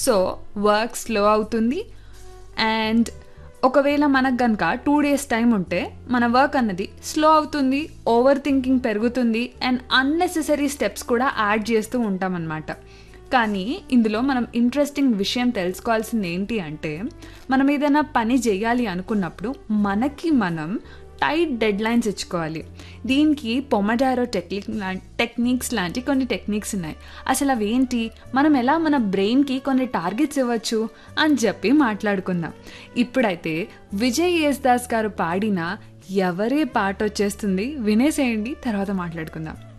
so work slow అవుతుంది and ఒకవేళ మనకు కనుక టూ డేస్ టైం ఉంటే మన వర్క్ అన్నది స్లో అవుతుంది ఓవర్ థింకింగ్ పెరుగుతుంది అండ్ అన్నెసెసరీ స్టెప్స్ కూడా యాడ్ చేస్తూ ఉంటామన్నమాట కానీ ఇందులో మనం ఇంట్రెస్టింగ్ విషయం తెలుసుకోవాల్సింది ఏంటి అంటే మనం ఏదైనా పని చేయాలి అనుకున్నప్పుడు మనకి మనం టైట్ డెడ్ లైన్స్ ఇచ్చుకోవాలి దీనికి పొమడారో టెక్నిక్ లా టెక్నిక్స్ లాంటి కొన్ని టెక్నిక్స్ ఉన్నాయి అసలు అవేంటి మనం ఎలా మన బ్రెయిన్కి కొన్ని టార్గెట్స్ ఇవ్వచ్చు అని చెప్పి మాట్లాడుకుందాం ఇప్పుడైతే విజయ్ యేస్ దాస్ గారు పాడిన ఎవరే పాట వచ్చేస్తుంది వినేసేయండి తర్వాత మాట్లాడుకుందాం